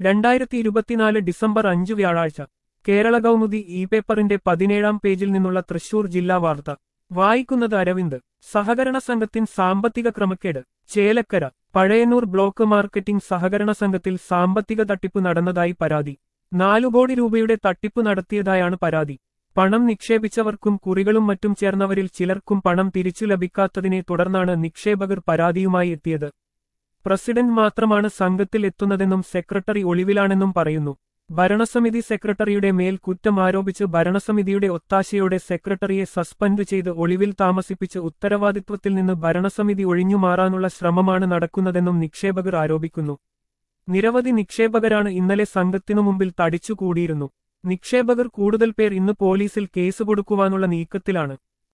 രണ്ടായിരത്തി ഇരുപത്തിനാല് ഡിസംബർ അഞ്ച് വ്യാഴാഴ്ച കേരള കൗമുദി ഇ പേപ്പറിന്റെ പതിനേഴാം പേജിൽ നിന്നുള്ള തൃശൂർ ജില്ലാ വാർത്ത വായിക്കുന്നത് അരവിന്ദ് സഹകരണ സംഘത്തിൻ സാമ്പത്തിക ക്രമക്കേട് ചേലക്കര പഴയന്നൂർ ബ്ലോക്ക് മാർക്കറ്റിംഗ് സഹകരണ സംഘത്തിൽ സാമ്പത്തിക തട്ടിപ്പ് നടന്നതായി പരാതി നാലു കോടി രൂപയുടെ തട്ടിപ്പ് നടത്തിയതായാണ് പരാതി പണം നിക്ഷേപിച്ചവർക്കും കുറികളും മറ്റും ചേർന്നവരിൽ ചിലർക്കും പണം തിരിച്ചു ലഭിക്കാത്തതിനെ തുടർന്നാണ് നിക്ഷേപകർ പരാതിയുമായി എത്തിയത് പ്രസിഡന്റ് മാത്രമാണ് സംഘത്തിൽ എത്തുന്നതെന്നും സെക്രട്ടറി ഒളിവിലാണെന്നും പറയുന്നു ഭരണസമിതി സെക്രട്ടറിയുടെ മേൽ കുറ്റം ആരോപിച്ച് ഭരണസമിതിയുടെ ഒത്താശയോടെ സെക്രട്ടറിയെ സസ്പെൻഡ് ചെയ്ത് ഒളിവിൽ താമസിപ്പിച്ച് ഉത്തരവാദിത്വത്തിൽ നിന്ന് ഭരണസമിതി ഒഴിഞ്ഞുമാറാനുള്ള ശ്രമമാണ് നടക്കുന്നതെന്നും നിക്ഷേപകർ ആരോപിക്കുന്നു നിരവധി നിക്ഷേപകരാണ് ഇന്നലെ സംഘത്തിനു മുമ്പിൽ തടിച്ചുകൂടിയിരുന്നു നിക്ഷേപകർ കൂടുതൽ പേർ ഇന്ന് പോലീസിൽ കേസ് കൊടുക്കുവാനുള്ള നീക്കത്തിലാണ്